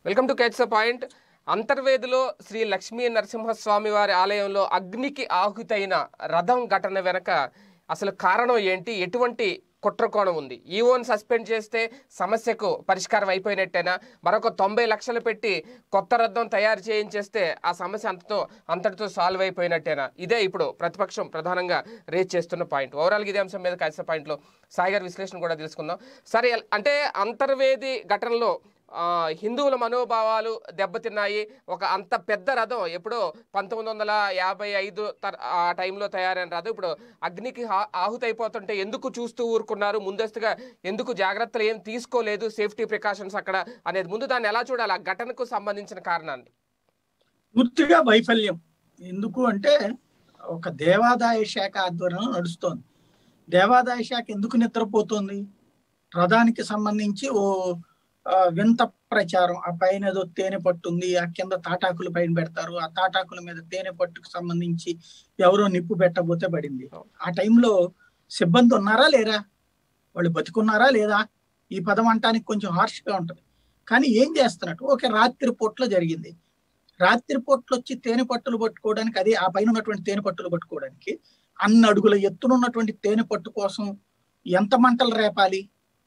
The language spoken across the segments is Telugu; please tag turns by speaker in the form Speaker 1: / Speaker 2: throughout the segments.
Speaker 1: Welcome to catch the point అంతర్వేదిలో శ్రీ లక్ష్మీ నరసింహస్వామి వారి ఆలయంలో అగ్నికి ఆహుతైన రథం ఘటన వెనక అసలు కారణం ఏంటి ఎటువంటి కుట్రకోణం ఉంది ఈవోన్ సస్పెండ్ చేస్తే సమస్యకు పరిష్కారం అయిపోయినట్టేనా మరొక తొంభై లక్షలు పెట్టి కొత్త రథం తయారు చేయించేస్తే ఆ సమస్య అంతతో అంతటితో సాల్వ్ అయిపోయినట్టేనా ఇదే ఇప్పుడు ప్రతిపక్షం ప్రధానంగా రేజ్ చేస్తున్న పాయింట్ ఓవరాల్గా ఇదే అంశం మీద కలిసిన పాయింట్లో సాయి గారి విశ్లేషణ కూడా తెలుసుకుందాం సరే అంటే అంతర్వేది ఘటనలో ఆ, హిందువుల మనోభావాలు దెబ్బతిన్నాయి ఒక అంత పెద్ద రథం ఎప్పుడో పంతొమ్మిది వందల యాభై ఐదు తర్- ఆ టైంలో తయారైన రథం ఇప్పుడు అగ్నికి హా- ఆహుతైపోతుంటే ఎందుకు చూస్తూ ఊరుకున్నారు ముందస్తుగా ఎందుకు జాగ్రత్తలు ఏం తీసుకోలేదు సేఫ్టీ ప్రికాషన్స్ అక్కడ అనేది ముందు దాన్ని ఎలా చూడాలి ఆ ఘటనకు సంబంధించిన కారణాన్ని
Speaker 2: పూర్తిగా వైఫల్యం ఎందుకు అంటే ఒక దేవాదాయ శాఖ ఆధ్వర్యంలో నడుస్తోంది దేవాదాయ శాఖ ఎందుకు నిద్రపోతుంది రథానికి సంబంధించి ఓ ఆ, వింత ప్రచారం ఆ పైన ఏదో తేనె పట్టు ఉంది ఆ కింద తాటాకులు పైన పెడతారు ఆ తాటాకుల మీద తేనె పట్టుకు సంబంధించి ఎవరో నిప్పు పెట్టబోతే పడింది ఆ టైంలో సిబ్బంది ఉన్నారా లేరా వాళ్ళు బతికున్నారా లేదా ఈ పదం అంటానికి కొంచెం harsh గా ఉంటది కానీ ఏం చేస్తున్నట్టు ఓకే రాత్రి పూట్లో జరిగింది రాత్రి పూట్లు వచ్చి తేనె పట్టులు పట్టుకోవడానికి అది ఆ పైన ఉన్నటువంటి తేనె పట్టులు పట్టుకోవడానికి అన్ని అడుగుల ఎత్తునున్నటువంటి తేనె పట్టు కోసం ఎంత మంటలు రేపాలి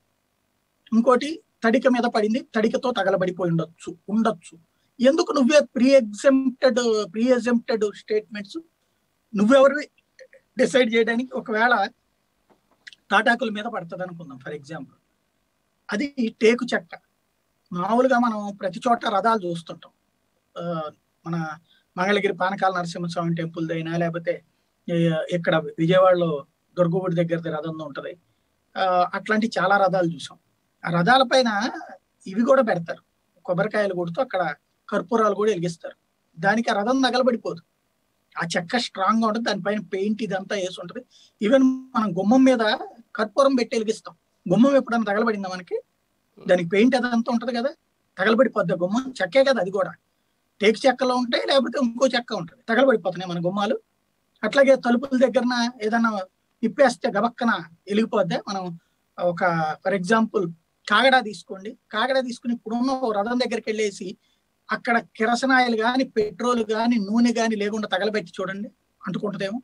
Speaker 2: ఇంకోటి తడిక మీద పడింది తడికతో తగలబడిపోయి ఉండొచ్చు ఉండొచ్చు ఎందుకు నువ్వే pre exempted pre exempted statements నువ్వెవరివి డిసైడ్ చేయడానికి ఒకవేళ తాటాకుల మీద పడుతుంది అనుకుందాం ఫర్ ఎగ్జాంపుల్ అది టేకు చెక్క మామూలుగా మనం ప్రతి చోట రథాలు చూస్తుంటాం ఆ, మన మంగళగిరి పానకాల నరసింహస్వామి టెంపుల్ అయినా లేకపోతే ఈ, ఇక్కడ విజయవాడలో దుర్గగుడి దగ్గరది రథం ఉంటది ఆ, అట్లాంటి చాలా రథాలు చూసాం ఆ రథాల పైన ఇవి కూడా పెడతారు కొబ్బరికాయలు కొడుతూ అక్కడ కర్పూరాలు కూడా వెలిగిస్తారు దానికి ఆ రథం నగలబడిపోదు ఆ చెక్క స్ట్రాంగ్ గా ఉంటుంది దానిపైన పెయింట్ ఇదంతా వేసి ఉంటది ఈవెన్ మనం గుమ్మం మీద కర్పూరం పెట్టి వెలిగిస్తాం గుమ్మం ఎప్పుడైనా తగలబడిందా మనకి దానికి పెయింట్ అదంతా ఉంటది కదా తగలబడిపోద్ది గుమ్మం చెక్కే కదా అది కూడా టేకు చెక్కలో ఉంటాయి లేకపోతే ఇంకో చెక్క ఉంటుంది తగలబడిపోతున్నాయి మన గుమ్మాలు అట్లాగే తలుపుల దగ్గరన ఏదైనా ఇప్పేస్తే గబక్కన వెలిగిపోద్ది మనం ఒక ఫర్ ఎగ్జాంపుల్ కాగడా తీసుకోండి కాగడా తీసుకుని ఇప్పుడున్న ఓ రథం దగ్గరికి వెళ్ళేసి అక్కడ కిరసనాయిలు కానీ పెట్రోల్ కానీ నూనె కానీ లేకుండా తగలబెట్టి చూడండి అంటుకుంటుందేమో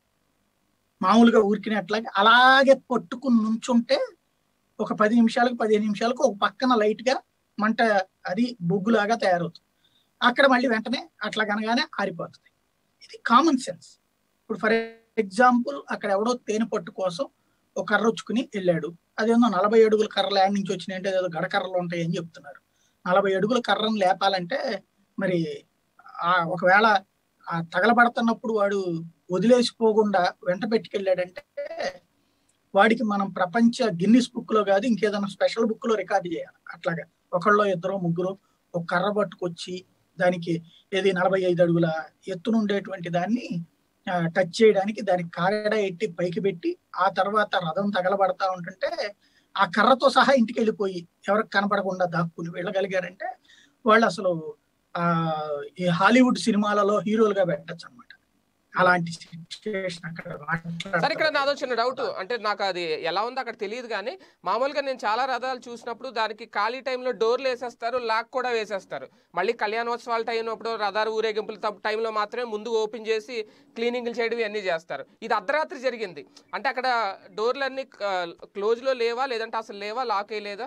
Speaker 2: మామూలుగా ఊరికినే అట్లాగే అలాగే పట్టుకుని నుంచుంటే ఒక పది నిమిషాలకు పదిహేను నిమిషాలకు ఒక పక్కన లైట్ గా మంట అది బొగ్గులాగా తయారవుతుంది అక్కడ మళ్ళీ వెంటనే అట్లా కనగానే ఆరిపోతుంది ఇది కామన్ సెన్స్ ఇప్పుడు ఫర్ ఎగ్జాంపుల్ అక్కడ ఎవడో తేనె పట్టు కోసం ఒక కర్ర వచ్చుకుని వెళ్ళాడు అదేందో నలభై అడుగుల కర్ర ల్యాండ్ నుంచి వచ్చినాయంటే ఏదో గడకర్రలు ఉంటాయి అని చెప్తున్నారు నలభై అడుగుల కర్రను లేపాలంటే మరి ఆ ఒకవేళ ఆ తగలబడుతున్నప్పుడు వాడు వదిలేసిపోకుండా వెంట పెట్టుకెళ్ళాడంటే వాడికి మనం ప్రపంచ గిన్నిస్ బుక్ లో కాదు ఇంకేదైనా స్పెషల్ బుక్ లో రికార్డు చేయాలి అట్లాగా ఒకళ్ళో ఇద్దరు ముగ్గురు ఒక కర్ర పట్టుకొచ్చి దానికి ఏది నలభై ఐదు అడుగుల ఎత్తున ఉండేటువంటి దాన్ని ఆ, టచ్ చేయడానికి దానికి కాగడ ఎట్టి పైకి పెట్టి ఆ తర్వాత రథం తగలబడతా ఉంటుంటే ఆ కర్రతో సహా ఇంటికి వెళ్ళిపోయి ఎవరికి కనపడకుండా దాక్కుని వెళ్ళగలిగారంటే వాళ్ళు అసలు ఆ ఈ హాలీవుడ్ సినిమాలలో హీరోలుగా పెట్టచ్చు అనమాట అలాంటి సిచ్యువేషన్ అక్కడ
Speaker 1: సరే ఇక్కడ
Speaker 2: మాట్లాడతారు.
Speaker 1: నాదో చిన్న డౌట్ అంటే నాకు అది ఎలా ఉందో అక్కడ తెలియదు కానీ మామూలుగా నేను చాలా రథాలు చూసినప్పుడు దానికి ఖాళీ టైంలో డోర్లు వేసేస్తారు లాక్ కూడా వేసేస్తారు మళ్ళీ కళ్యాణోత్సవాల టైం అప్పుడు రథాలు ఊరేగింపుల తప్ప టైంలో మాత్రమే ముందు ఓపెన్ చేసి క్లీనింగ్లు చేయడం ఇవన్నీ చేస్తారు ఇది అర్ధరాత్రి జరిగింది అంటే అక్కడ డోర్లన్నీ క్లోజ్లో లేవా లేదంటే అసలు లేవా లాక్ లేదా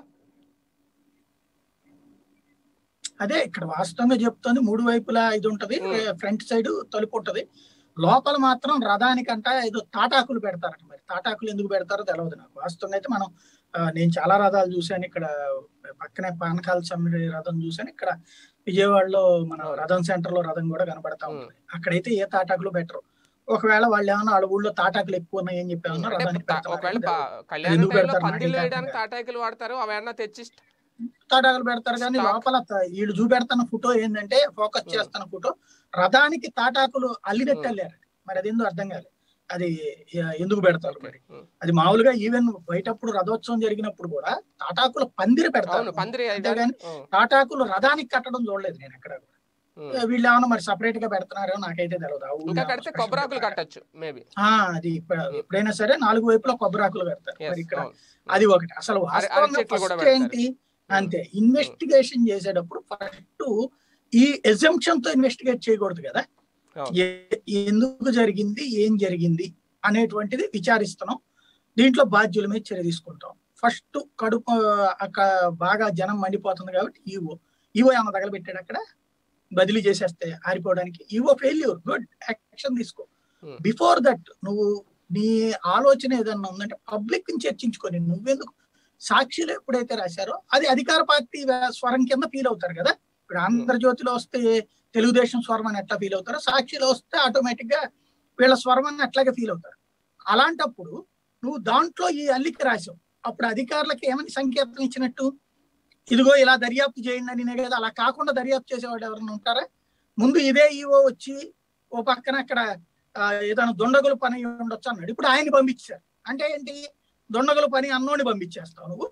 Speaker 2: అదే ఇక్కడ వాస్తవంగా చెప్తోంది మూడు వైపులా ఇది ఉంటది
Speaker 1: Hmm.
Speaker 2: ఫ్రంట్ సైడ్ తలుపు ఉంటది లోపల మాత్రం రథానికంట ఏదో తాటాకులు పెడతారట మరి తాటాకులు ఎందుకు పెడతారో తెలియదు నాకు వాస్తవంగా అయితే మనం ఆ, నేను చాలా రథాలు చూశాను ఇక్కడ పక్కనే పానకాల సమ్మిడి రథం చూశాను ఇక్కడ విజయవాడలో మన రథం సెంటర్ లో రథం కూడా కనబడతా
Speaker 1: Hmm.
Speaker 2: ఉంటుంది అక్కడైతే ఏ తాటాకులు పెట్టరు ఒకవేళ వాళ్ళు ఏమన్నా వాళ్ళ ఊళ్ళో తాటాకులు ఎక్కువ ఉన్నాయని చెప్పి ఏమన్నా
Speaker 1: అంటే
Speaker 2: రథానికి
Speaker 1: తా-
Speaker 2: పెడతారా
Speaker 1: ఒకవేళ
Speaker 2: అనేది
Speaker 1: ప-
Speaker 2: తెలియదు.
Speaker 1: కళ్యాణం
Speaker 2: ఎందుకు
Speaker 1: టైంలో
Speaker 2: పెడతారు
Speaker 1: పందిళ్ళు
Speaker 2: నాకైతే
Speaker 1: వేయడానికి
Speaker 2: అర్థం
Speaker 1: తాటాకులు వాడతారు అవన్నీ తెచ్చి
Speaker 2: తాటాకులు పెడతారు కానీ
Speaker 1: Stock.
Speaker 2: లోపల త- వీళ్ళు చూపెడుతున్న ఫోటో ఏంటంటే ఫోకస్
Speaker 1: Hmm.
Speaker 2: చేస్తున్న ఫోటో రథానికి తాటాకులు అల్లినట్టు
Speaker 1: Hmm.
Speaker 2: వెళ్ళారు మరి అది ఎందుకు అర్థం కాలేదు అది ఎ- ఎందుకు పెడతారు మరి
Speaker 1: ఉం.
Speaker 2: అది మామూలుగా ఈవెన్ బయటప్పుడు రథోత్సవం జరిగినప్పుడు కూడా తాటాకుల పందిరి
Speaker 1: అవును
Speaker 2: పెడతారు
Speaker 1: పందిరి
Speaker 2: అంతేగాని
Speaker 1: ఉం,
Speaker 2: తాటాకులు రథానికి కట్టడం చూడలేదు నేను ఎక్కడ కూడా.
Speaker 1: ఉం.
Speaker 2: వీళ్ళు ఏమన్నా మరి సపరేట్ గా పెడుతున్నారో నాకైతే తెలియదు ఆ ఊళ్ళో
Speaker 1: ఇంకా
Speaker 2: ఏమన్నా
Speaker 1: కడితే
Speaker 2: special
Speaker 1: కొబ్బరాకులు
Speaker 2: గా
Speaker 1: కట్టచ్చు మేబీ
Speaker 2: ఆ, అది ఇప్ప- ఎప్పుడైనా సరే నాలుగు వైపులా కొబ్బరాకులు పెడతారు మరి ఇక్కడ
Speaker 1: అవును
Speaker 2: అది ఒకటి అసలు
Speaker 1: అరి-
Speaker 2: వాస్తవంగా
Speaker 1: చెట్లు కూడా
Speaker 2: ఫస్ట్
Speaker 1: పెడతారు.
Speaker 2: ఏంటి అంతే ఇన్వెస్టిగేషన్ చేసేటప్పుడు ఫస్ట్ ఈ ఎజంప్షన్ తో ఇన్వెస్టిగేట్ చేయకూడదు కదా
Speaker 1: అవును.
Speaker 2: ఏ- ఎందుకు జరిగింది ఏం జరిగింది అనేటువంటిది విచారిస్తున్నాం దీంట్లో బాధ్యుల మీద చర్య తీసుకుంటాం ఫస్ట్ కడుపు అక్కడ బాగా జనం మండిపోతుంది కాబట్టి ఈవో ఈవో ఏమన్నా తగలబెట్టాడు అక్కడ బదిలీ చేసేస్తే ఆరిపోవడానికి ఈవో ఫెయిల్యూర్ గుడ్ యాక్షన్ తీసుకో
Speaker 1: Hmm.
Speaker 2: బిఫోర్ దట్ నువ్వు నీ ఆలోచన ఏదన్నా ఉందంటే పబ్లిక్ ని చర్చించుకొని నువ్వెందుకు సాక్షులు ఎప్పుడైతే రాశారో అది అధికార పార్టీ స్వరం కింద ఫీల్ అవుతారు కదా ఇప్పుడు ఆంధ్రజ్యోతిలో వస్తే తెలుగుదేశం స్వరం అని ఎట్లా ఫీల్ అవుతారో సాక్షిలో వస్తే ఆటోమేటిక్ గా వీళ్ళ స్వరం అని అట్లాగే ఫీల్ అవుతారు అలాంటప్పుడు నువ్వు దాంట్లో ఈ అల్లిక రాసావు అప్పుడు అధికారులకు ఏమని సంకేతం ఇచ్చినట్టు ఇదిగో ఇలా దర్యాప్తు చేయండి అని నే కదా అలా కాకుండా దర్యాప్తు చేసేవాడు ఎవరైనా ఉంటారా ముందు ఇదే ఈవో వచ్చి ఓ పక్కన అక్కడ ఆ, ఏదైనా దొండగుల పని ఉండొచ్చు అన్నాడు ఇప్పుడు ఆయన పంపించారు అంటే ఏంటి దొండగుల పని అన్నోని పంపించేస్తావు నువ్వు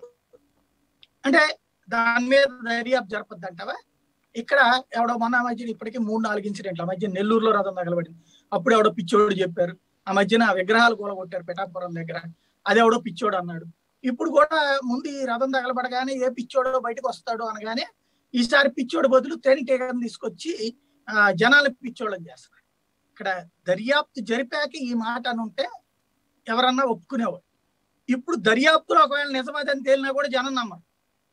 Speaker 2: అంటే దాని మీద దర్యాప్తు జరపద్దు అంటావా ఇక్కడ ఎవడో మొన్న మధ్యన ఇప్పటికీ మూడు నాలుగు ఇన్సిడెంట్లు ఆ మధ్య నెల్లూరులో రథం తగలబడింది అప్పుడు ఎవడో పిచ్చోడు చెప్పారు ఆ మధ్యన విగ్రహాలు కూడా కొట్టారు పిఠాపురం దగ్గర అది ఎవడో పిచ్చోడు అన్నాడు ఇప్పుడు కూడా ముందు ఈ రథం తగలబడగానే ఏ పిచ్చోడో బయటకు వస్తాడు అనగానే ఈసారి పిచ్చోడు బదులు తేనెటీగను తీసుకొచ్చి ఆ, జనాలు పిచ్చోళ్ళని చేస్తారు ఇక్కడ దర్యాప్తు జరిపాక ఈ మాట అని ఉంటే ఎవరన్నా ఒప్పుకునేవాడు ఇప్పుడు దర్యాప్తులో ఒకవేళ నిజమదని తేలినా కూడా జనం నమ్మరు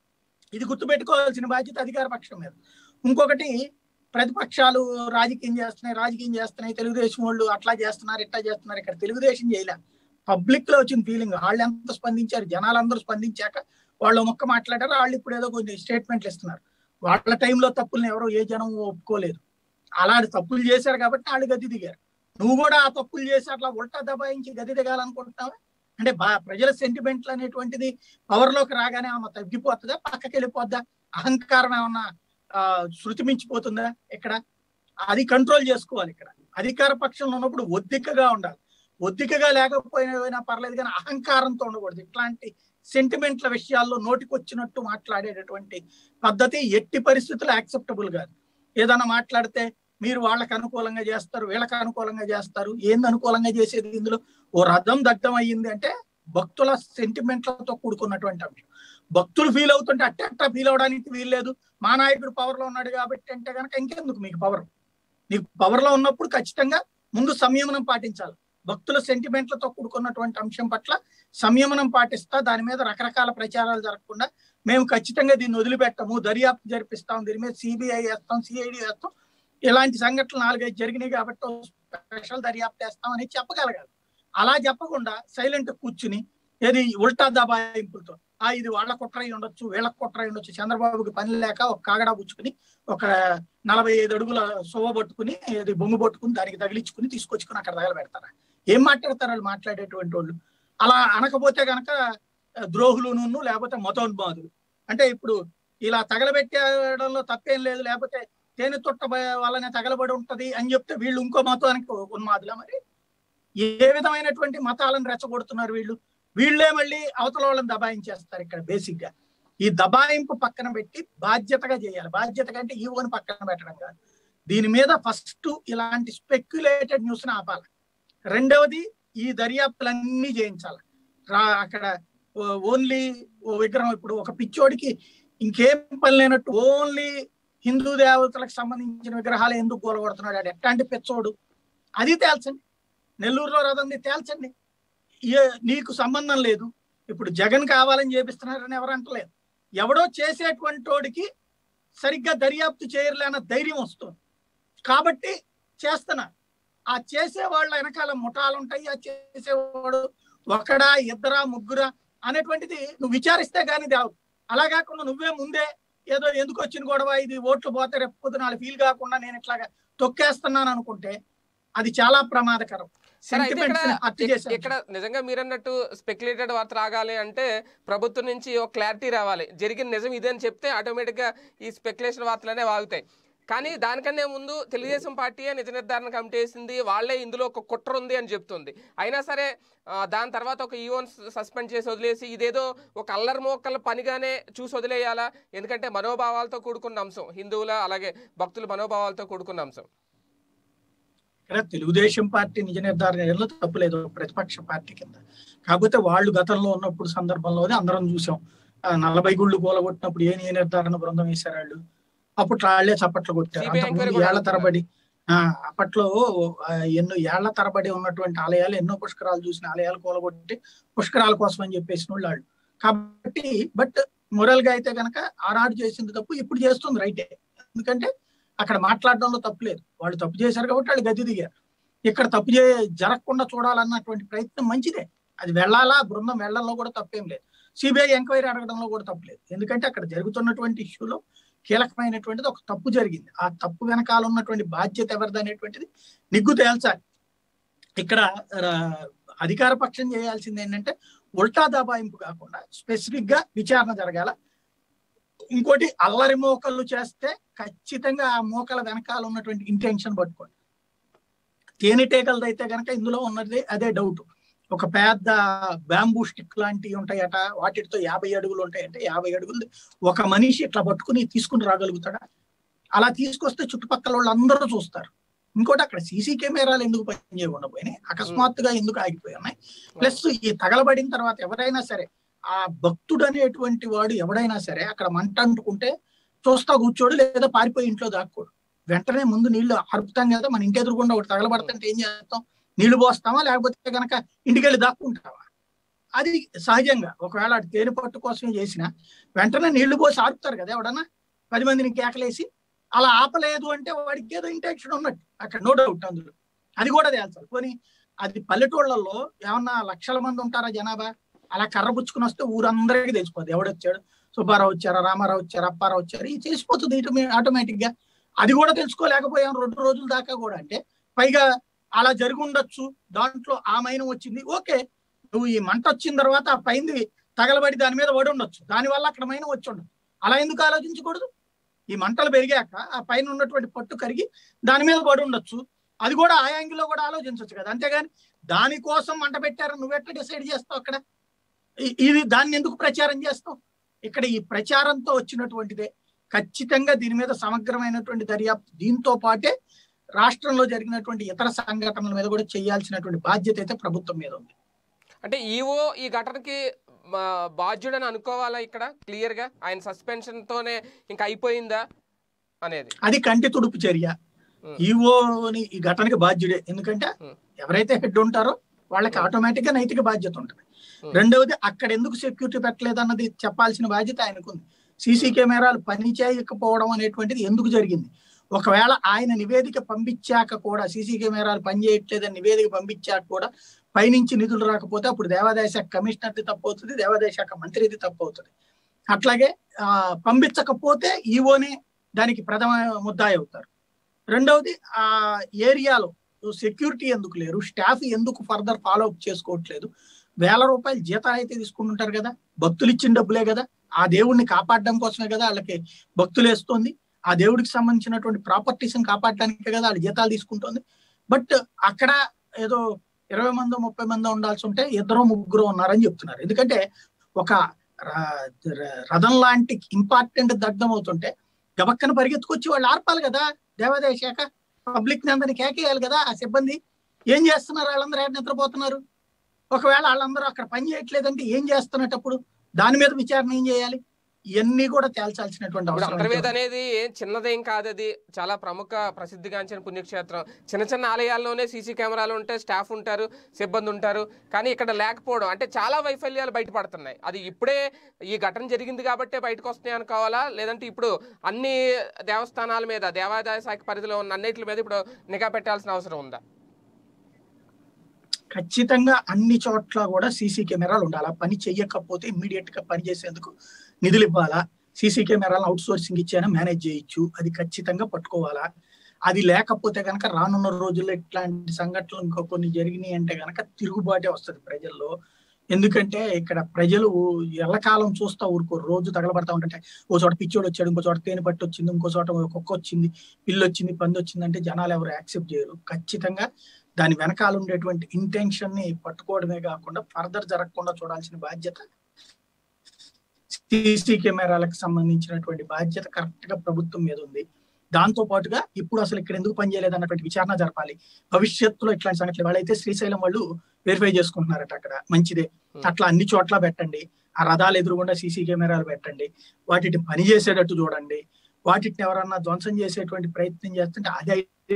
Speaker 2: ఇది గుర్తుపెట్టుకోవాల్సిన బాధ్యత అధికార పక్షం మీద ఇంకొకటి ప్రతిపక్షాలు రాజకీయం చేస్తున్నాయి రాజకీయం చేస్తున్నాయి తెలుగుదేశం వాళ్ళు అట్లా చేస్తున్నారు ఇట్లా చేస్తున్నారు ఇక్కడ తెలుగుదేశం చేయలే పబ్లిక్ లో వచ్చిన ఫీలింగ్ వాళ్ళు ఎంత స్పందించారు జనాలందరూ స్పందించాక వాళ్ళు మొక్క మాట్లాడారు వాళ్ళు ఇప్పుడు ఏదో కొన్ని స్టేట్మెంట్లు ఇస్తున్నారు వాళ్ళ టైంలో తప్పుల్ని ఎవరో ఏ జనం ఒప్పుకోలేదు అలాంటి తప్పులు చేశారు కాబట్టి వాళ్ళు గది దిగారు నువ్వు కూడా ఆ తప్పులు చేసి అట్లా ఉల్టా దబాయించి గది దిగాలనుకుంటున్నావా అంటే బా ప్రజల సెంటిమెంట్లు అనేటువంటిది పవర్ లోకి రాగానే ఏమన్నా తగ్గిపోతుందా పక్కకి వెళ్ళిపోద్దా అహంకారం ఏమన్నా ఆ, శృతి మించిపోతుందా ఇక్కడ అది కంట్రోల్ చేసుకోవాలి ఇక్కడ అధికార పక్షంలో ఉన్నప్పుడు ఒద్దికగా ఉండాలి ఒద్దికగా లేకపోయినా పర్లేదు కానీ అహంకారంతో ఉండకూడదు ఇట్లాంటి సెంటిమెంట్ల విషయాల్లో నోటికొచ్చినట్టు మాట్లాడేటటువంటి పద్ధతి ఎట్టి పరిస్థితుల్లో యాక్సెప్టబుల్ కాదు ఏదైనా మాట్లాడితే మీరు వాళ్ళకి అనుకూలంగా చేస్తారు వీళ్ళకి అనుకూలంగా చేస్తారు ఏంది అనుకూలంగా చేసేది ఇందులో ఓ రథం దగ్ధం అయ్యింది అంటే భక్తుల సెంటిమెంట్లతో కూడుకున్నటువంటి అంశం భక్తులు ఫీల్ అవుతుంటే అట్ట అట్ట ఫీల్ అవడానికి వీల్లేదు మా నాయకుడు పవర్ లో ఉన్నాడు కాబట్టి అంటే కనుక ఇంకెందుకు మీకు పవర్ నీకు పవర్ లో ఉన్నప్పుడు ఖచ్చితంగా ముందు సంయమనం పాటించాలి భక్తుల సెంటిమెంట్లతో కూడుకున్నటువంటి అంశం పట్ల సంయమనం పాటిస్తా దాని మీద రకరకాల ప్రచారాలు జరగకుండా మేము ఖచ్చితంగా దీన్ని వదిలిపెట్టము దర్యాప్తు జరిపిస్తాం దీని మీద సిబిఐ వేస్తాం సిఐడి వేస్తాం ఇలాంటి సంఘటనలు నాలుగైదు జరిగినాయి కాబట్టి ఓ స్పెషల్ దర్యాప్తు వేస్తాం అని చెప్పగలగాలి అలా చెప్పకుండా సైలెంట్ కూర్చుని ఏది ఉల్టా దబాయింపులతో ఆ ఇది వాళ్ళ కుట్ర అయి ఉండొచ్చు వీళ్ళ కుట్ర అయి ఉండొచ్చు చంద్రబాబుకి పని లేక ఒక కాగడా పుచ్చుకుని ఒక నలభై ఐదు అడుగుల సొవ్వ పట్టుకుని ఇది బొంగు పట్టుకుని దానికి తగిలించుకుని తీసుకొచ్చుకుని అక్కడ తగలబెడతారా ఏం మాట్లాడతారు వాళ్ళు మాట్లాడేటువంటి వాళ్ళు అలా అనకపోతే గనక ఆ, ద్రోహులును లేకపోతే మతోన్మాదులు అంటే ఇప్పుడు ఇలా తగలబెట్టడంలో తప్పేం లేదు లేకపోతే తేనె తొట్ట బ- వల్లనే తగలబడి ఉంటది అని చెప్తే వీళ్ళు ఇంకో మతానికి ఉన్మాదులా మరి ఏ విధమైనటువంటి మతాలను రెచ్చగొడుతున్నారు వీళ్ళు వీళ్ళే మళ్ళీ అవతల వాళ్ళని దబాయించేస్తారు ఇక్కడ బేసిక్ గా ఈ దబాయింపు పక్కన పెట్టి బాధ్యతగా చేయాలి బాధ్యతగా అంటే ఈవోని పక్కన పెట్టడం కాదు దీని మీద ఫస్ట్ ఇలాంటి స్పెక్యులేటెడ్ న్యూస్ ఆపాలి రెండవది ఈ దర్యాప్తులన్నీ చేయించాలి రా అక్కడ ఓన్లీ ఓ విగ్రహం ఇప్పుడు ఒక పిచ్చోడికి ఇంకేం పని లేనట్టు ఓన్లీ హిందూ దేవతలకు సంబంధించిన విగ్రహాలు ఎందుకు గోలగొడుతున్నాడు ఆడు ఎట్లాంటి పిచ్చోడు అది తేల్చండి నెల్లూరులో రథంది తేల్చండి ఏ- నీకు సంబంధం లేదు ఇప్పుడు జగన్ కావాలని చేపిస్తున్నారని ఎవరు అంటలేదు ఎవడో చేసేటువంటి వాడికి సరిగ్గా దర్యాప్తు చేయలేన ధైర్యం వస్తుంది కాబట్టి చేస్తున్నారు ఆ చేసే వాళ్ళ వెనకాల ముఠాలు ఉంటాయి ఆ చేసేవాడు ఒకడా ఇద్దరా ముగ్గురా అనేటువంటిది నువ్వు విచారిస్తే గానీ దేవు అలా కాకుండా నువ్వే ముందే ఏదో ఎందుకు వచ్చిన గొడవ ఇది ఓట్లు పోతే రేపు పొద్దున వాళ్ళు ఫీల్ కాకుండా నేను ఇట్లాగా తొక్కేస్తున్నాను అనుకుంటే అది చాలా ప్రమాదకరం
Speaker 1: సరే అయితే
Speaker 2: Sentiments ని హత్య
Speaker 1: ఇక్కడ
Speaker 2: చేశారు.
Speaker 1: ఇక్కడ నిజంగా మీరన్నట్టు స్పెక్యులేటెడ్ వార్త రాగాలి అంటే ప్రభుత్వం నుంచి ఒక క్లారిటీ రావాలి జరిగిన నిజం ఇదే అని చెప్తే ఆటోమేటిక్గా ఈ స్పెక్యులేషన్ వార్తలనే వాగుతాయి కానీ దానికన్నా ముందు తెలుగుదేశం పార్టీయే నిజ నిర్ధారణ కమిటీ వేసింది వాళ్ళే ఇందులో ఒక కుట్ర ఉంది అని చెప్తుంది అయినా సరే ఆ, దాని తర్వాత ఒక ఈవోన్ సస్పెండ్ చేసి వదిలేసి ఇదేదో ఒక అల్లరి మోక్కల పనిగానే చూసి వదిలేయాలా ఎందుకంటే మనోభావాలతో కూడుకున్న అంశం హిందువుల అలాగే భక్తుల మనోభావాలతో కూడుకున్న అంశం
Speaker 2: ఇక్కడ తెలుగుదేశం పార్టీ నిజ నిర్ధారణ చేయడంలో తప్పులేదు ప్రతిపక్ష పార్టీ కింద కాకపోతే వాళ్ళు గతంలో ఉన్నప్పుడు సందర్భంలోనే అందరం చూసాం ఆ నలభై గుళ్ళు కూలగొట్టినప్పుడు ఏ నియ నిర్ధారణ బృందం వేశారు వాళ్ళు అప్పుడు వాళ్ళే చప్పట్లు కొట్టారు
Speaker 1: CBI
Speaker 2: అంతకుముందు
Speaker 1: ఎంక్వైరీ కూడా
Speaker 2: ఏళ్ల
Speaker 1: అడుగుతున్నారు.
Speaker 2: తరబడి ఆ అప్పట్లో ఆ, ఎన్నో ఏళ్ల తరబడి ఉన్నటువంటి ఆలయాలు ఎన్నో పుష్కరాలు చూసిన ఆలయాలు కూలగొట్టి పుష్కరాల కోసం అని చెప్పేసిన వాళ్ళు వాళ్ళు. కాబట్టి బట్ మొరల్ గా అయితే కనుక ఆనాడు చేసింది తప్పు ఇప్పుడు చేస్తుంది రైటే ఎందుకంటే అక్కడ మాట్లాడడంలో తప్పు లేదు వాళ్ళు తప్పు చేశారు కాబట్టి వాళ్ళు గది దిగారు ఇక్కడ తప్పు చే జరగకుండా చూడాలన్నటువంటి ప్రయత్నం మంచిదే అది వెళ్ళాలా బృందం వెళ్ళడంలో కూడా తప్పేం లేదు సిబిఐ ఎంక్వైరీ అడగడంలో కూడా తప్పలేదు ఎందుకంటే అక్కడ జరుగుతున్నటువంటి ఇష్యూలో కీలకమైనటువంటిది ఒక తప్పు జరిగింది ఆ తప్పు వెనకాల ఉన్నటువంటి బాధ్యత ఎవరిది అనేటువంటిది నిగ్గు తేల్చాలి ఇక్కడ ఆ, అధికార పక్షం చేయాల్సింది ఏంటంటే ఉల్టా దబాయింపు కాకుండా స్పెసిఫిక్ గా విచారణ జరగాల ఇంకోటి అల్లరి మోకలు చేస్తే ఖచ్చితంగా ఆ మోకల వెనకాల ఉన్నటువంటి ఇంటెన్షన్ పట్టుకోండి తేనెటీగలది అయితే కనుక ఇందులో ఉన్నది అదే డౌట్ ఒక పెద్ద బ్యాంబూ స్టిక్ లాంటివి ఉంటాయట వాటితో యాభై అడుగులు ఉంటాయంటే యాభై అడుగులు ఒక మనిషి ఇట్లా పట్టుకుని తీసుకుని రాగలుగుతాడా అలా తీసుకొస్తే చుట్టుపక్కల వాళ్ళు అందరూ చూస్తారు ఇంకోటి అక్కడ సీసీ కెమెరాలు ఎందుకు పనిచేయకుండా పోయినాయి అకస్మాత్తుగా ఎందుకు ఆగిపోయి ఉన్నాయి ప్లస్ ఈ తగలబడిన తర్వాత ఎవరైనా సరే ఆ భక్తుడు అనేటువంటి వాడు ఎవడైనా సరే అక్కడ మంట అంటుకుంటే చూస్తా కూర్చోడు లేదా పారిపోయి ఇంట్లో దాక్కోడు వెంటనే ముందు నీళ్లు ఆర్పుతాం కదా మన ఇంటి ఎదురుకుండా ఒకటి తగలబడుతుంటే ఏం చేస్తాం నీళ్లు పోస్తామా లేకపోతే కనుక ఇంటికెళ్ళి దాక్కుంటావా అది సహజంగా ఒకవేళ అటు తేనె పట్టు కోసమే చేసిన వెంటనే నీళ్లు పోసి ఆర్పుతారు కదా ఎవడన్నా పది మందిని కేకలేసి అలా ఆపలేదు అంటే వాడికి ఏదో ఇంటెన్షన్ ఉన్నట్టు అక్కడ నో డౌట్ అందులో అది కూడా తేల్చాలి పోనీ అది పల్లెటూళ్ళల్లో ఏమన్నా లక్షల మంది ఉంటారా జనాభా అలా కర్ర పుచ్చుకుని వస్తే ఊరందరికీ తెలిసిపోద్ది ఎవడొచ్చాడు సుబ్బారావు వచ్చారా రామారావు వచ్చారు అప్పారావు వచ్చారు ఇది తెలిసిపోతుంది ఆటోమేటిక్ గా అది కూడా తెలుసుకోలేకపోయాం రెండు రోజుల దాకా కూడా అంటే పైగా అలా జరిగి ఉండొచ్చు దాంట్లో ఆ మైనం వచ్చింది ఓకే నువ్వు ఈ మంట వచ్చిన తర్వాత ఆ పైంది తగలబడి దాని మీద పడి ఉండొచ్చు దానివల్ల అక్కడ మైనం వచ్చి ఉండదు అలా ఎందుకు ఆలోచించకూడదు ఈ మంటలు పెరిగాక ఆ పైన ఉన్నటువంటి పట్టు కరిగి దాని మీద పడి ఉండొచ్చు అది కూడా ఆ యాంగిల్లో కూడా ఆలోచించవచ్చు కదా అంతేగాని దానికోసం మంట పెట్టారని నువ్వెట్లా డిసైడ్ చేస్తావు అక్కడ ఇ- ఇది దాన్ని ఎందుకు ప్రచారం చేస్తావు ఇక్కడ ఈ ప్రచారంతో వచ్చినటువంటిదే ఖచ్చితంగా దీని మీద సమగ్రమైనటువంటి దర్యాప్తు దీంతో పాటే రాష్ట్రంలో జరిగినటువంటి ఇతర సంఘటనల మీద కూడా చేయాల్సినటువంటి బాధ్యత అయితే ప్రభుత్వం మీద ఉంది
Speaker 1: అంటే ఈవో ఈ ఘటనకి మా బాధ్యుడని అనుకోవాలా ఇక్కడ క్లియర్ గా ఆయన సస్పెన్షన్ తోనే ఇంకా అయిపోయిందా అనేది
Speaker 2: అది కంటి తుడుపు చర్య
Speaker 1: ఉం.
Speaker 2: ఈఓని ఈ ఘటనకి బాధ్యుడే ఎందుకంటే
Speaker 1: ఉం.
Speaker 2: ఎవరైతే హెడ్ ఉంటారో వాళ్ళకి ఆటోమేటిక్ గా నైతిక బాధ్యత ఉంటుంది
Speaker 1: ఉం.
Speaker 2: రెండవది అక్కడ ఎందుకు సెక్యూరిటీ పెట్టలేదు అన్నది చెప్పాల్సిన బాధ్యత ఆయనకుంది సీసీ కెమెరాలు పని చేయకపోవడం అనేటువంటిది ఎందుకు జరిగింది ఒకవేళ ఆయన నివేదిక పంపించాక కూడా సీసీ కెమెరాలు పనిచేయట్లేదని నివేదిక పంపించాక కూడా పైనుంచి నిధులు రాకపోతే అప్పుడు దేవాదాయ శాఖ కమిషనర్ది తప్పు అవుతుంది దేవాదాయ శాఖ మంత్రిది తప్పు అవుతుంది అట్లాగే ఆ పంపించకపోతే ఈవోనే దానికి ప్రథమ ముద్దాయి అవుతారు రెండవది ఆ ఏరియాలో సెక్యూరిటీ ఎందుకు లేరు స్టాఫ్ ఎందుకు ఫర్దర్ ఫాలో అప్ చేసుకోవట్లేదు వేల రూపాయలు జీతాలు అయితే తీసుకుంటుంటారు కదా భక్తులు ఇచ్చిన డబ్బులే కదా ఆ దేవుడిని కాపాడడం కోసమే కదా వాళ్ళకి భక్తులు వేస్తుంది ఆ దేవుడికి సంబంధించినటువంటి ప్రాపర్టీస్ కాపాడడానికే కదా వాళ్ళు జీతాలు తీసుకుంటుంది బట్ అక్కడ ఏదో ఇరవై మందో ముప్పై మందో ఉండాల్సి ఉంటే ఇద్దరు ముగ్గురు ఉన్నారని చెప్తున్నారు ఎందుకంటే ఒక ర- ర- రథం లాంటి ఇంపార్టెంట్ దగ్ధం అవుతుంటే గబక్కన పరిగెత్తుకొచ్చి వాళ్ళు ఆర్పాలి కదా దేవాదాయ శాఖ పబ్లిక్ ని అందరినీ కేకేయాలి కదా ఆ సిబ్బంది ఏం చేస్తున్నారు వాళ్ళందరూ ఏడ నిద్రపోతున్నారు ఒకవేళ వాళ్ళందరూ అక్కడ పని చేయట్లేదంటే ఏం చేస్తున్నట్టప్పుడు దాని మీద విచారణ ఏం చేయాలి ఇవన్నీ కూడా తేల్చాల్సినటువంటి
Speaker 1: ఇప్పుడు
Speaker 2: అవసరం
Speaker 1: అంతర్వేది
Speaker 2: అయితే ఉంది.
Speaker 1: అనేది ఏం చిన్నదేం కాదు అది చాలా ప్రముఖ ప్రసిద్ధిగాంచిన పుణ్యక్షేత్రం చిన్న చిన్న ఆలయాల్లోనే సీసీ కెమెరాలు ఉంటాయి స్టాఫ్ ఉంటారు సిబ్బంది ఉంటారు కానీ ఇక్కడ లేకపోవడం అంటే చాలా వైఫల్యాలు బయటపడుతున్నాయి అది ఇప్పుడే ఈ ఘటన జరిగింది కాబట్టే బయటకు వస్తున్నాయి అనుకోవాలా లేదంటే ఇప్పుడు అన్ని దేవస్థానాల మీద దేవాదాయ శాఖ పరిధిలో ఉన్న అన్నిటి మీద ఇప్పుడు నిఘా పెట్టాల్సిన అవసరం ఉందా
Speaker 2: ఖచ్చితంగా అన్ని చోట్ల కూడా సీసీ కెమెరాలు ఉండాలి ఆ పని చెయ్యకపోతే ఇమ్మీడియట్ గా పని చేసేందుకు నిధులు ఇవ్వాలా సీసీ కెమెరాలను అవుట్ సోర్సింగ్ ఇచ్చైనా మేనేజ్ చేయొచ్చు అది ఖచ్చితంగా పట్టుకోవాలా అది లేకపోతే కనుక రానున్న రోజుల్లో ఇట్లాంటి సంఘటనలు ఇంకో కొన్ని జరిగినాయి అంటే కనుక తిరుగుబాటే వస్తుంది ప్రజల్లో ఎందుకంటే ఇక్కడ ప్రజలు ఎల్లకాలం చూస్తా ఊరుకో రోజు తగలబడతా ఉంటుంటే ఓ చోట పిచ్చోడు వచ్చాడు ఇంకో చోట తేనె పట్టు వచ్చింది ఇంకో చోట కుక్క వచ్చింది పిల్లి వచ్చింది పంది వచ్చింది అంటే జనాలు ఎవరు యాక్సెప్ట్ చేయరు ఖచ్చితంగా దాని వెనకాల ఉండేటువంటి ఇంటెన్షన్ ని పట్టుకోవడమే కాకుండా ఫర్దర్ జరగకుండా చూడాల్సిన బాధ్యత సీసీ కెమెరాలకు సంబంధించినటువంటి బాధ్యత కరెక్ట్ గా ప్రభుత్వం మీద ఉంది దాంతో పాటుగా ఇప్పుడు అసలు ఇక్కడ ఎందుకు పనిచేయలేదు అన్నటువంటి విచారణ జరపాలి భవిష్యత్తులో ఇట్లాంటి సంఘటనలు వాళ్ళైతే శ్రీశైలం వాళ్ళు వెరిఫై చేసుకుంటున్నారట అక్కడ మంచిదే అట్లా అన్ని చోట్ల పెట్టండి ఆ రథాలు ఎదురుగుండా సీసీ కెమెరాలు పెట్టండి వాటిని పని చేసేటట్టు చూడండి వాటిని ఎవరన్నా ధ్వంసం చేసేటువంటి ప్రయత్నం చేస్తుంటే అది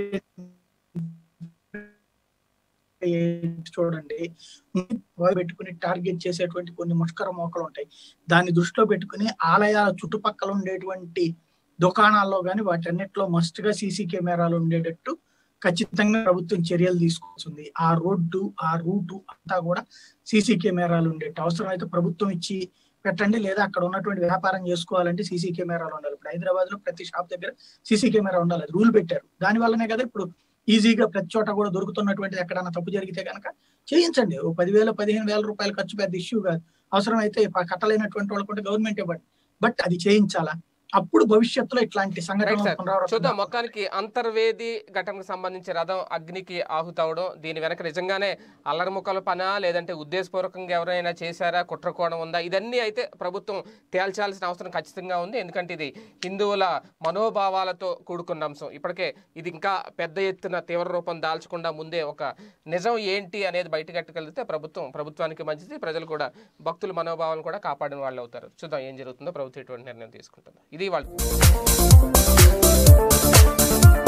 Speaker 2: చూడండి పెట్టుకుని టార్గెట్ చేసేటువంటి కొన్ని ముష్కర మోకలు ఉంటాయి దాన్ని దృష్టిలో పెట్టుకుని ఆలయాల చుట్టుపక్కల ఉండేటువంటి దుకాణాల్లో కానీ వాటన్నిటిలో మస్ట్ గా సీసీ కెమెరాలు ఉండేటట్టు ఖచ్చితంగా ప్రభుత్వం చర్యలు తీసుకొస్తుంది ఆ రోడ్డు ఆ రూటు అంతా కూడా సీసీ కెమెరాలు ఉండేట్టు అవసరం అయితే ప్రభుత్వం ఇచ్చి పెట్టండి లేదా అక్కడ ఉన్నటువంటి వ్యాపారం చేసుకోవాలంటే సీసీ కెమెరాలు ఉండాలి ఇప్పుడు హైదరాబాద్ లో ప్రతి షాప్ దగ్గర సీసీ కెమెరా ఉండాలి రూల్ పెట్టారు దాని వల్లనే కదా ఇప్పుడు ఈజీగా ప్రతి చోట కూడా దొరుకుతున్నటువంటిది ఎక్కడన్నా తప్పు జరిగితే కనుక చేయించండి ఓ పదివేల పదిహేను వేల రూపాయలు ఖర్చు పెద్ద ఇష్యూ కాదు అవసరం అయితే కట్టలేనటువంటి వాళ్ళకు కూడా గవర్నమెంట్ ఇవ్వండి బట్ అది చేయించాలా అప్పుడు భవిష్యత్తులో ఇట్లాంటి
Speaker 1: రైట్
Speaker 2: సంఘటనలు
Speaker 1: సార్
Speaker 2: పునరావృతం
Speaker 1: చూద్దాం మొత్తానికి అంతర్వేది ఘటనకు సంబంధించి రథం అగ్నికి ఆహుతవడం దీని వెనక నిజంగానే అల్లరిముక్కల పనా లేదంటే ఉద్దేశపూర్వకంగా ఎవరైనా చేశారా కుట్రకోణం ఉందా ఇదన్నీ అయితే ప్రభుత్వం తేల్చాల్సిన అవసరం ఖచ్చితంగా ఉంది ఎందుకంటే ఇది హిందువుల మనోభావాలతో కూడుకున్న అంశం ఇప్పటికే ఇది ఇంకా పెద్ద ఎత్తున తీవ్ర రూపం దాల్చకుండా ముందే ఒక నిజం ఏంటి అనేది బయటకు కట్టుకెళ్తే ప్రభుత్వం ప్రభుత్వానికి మంచిది ప్రజలు కూడా భక్తుల మనోభావాలను కూడా కాపాడిన వాళ్ళు అవుతారు చూద్దాం ఏం జరుగుతుందో ప్రభుత్వం ఎటువంటి నిర్ణయం తీసుకుంటుందో ఇది వాళ్ళు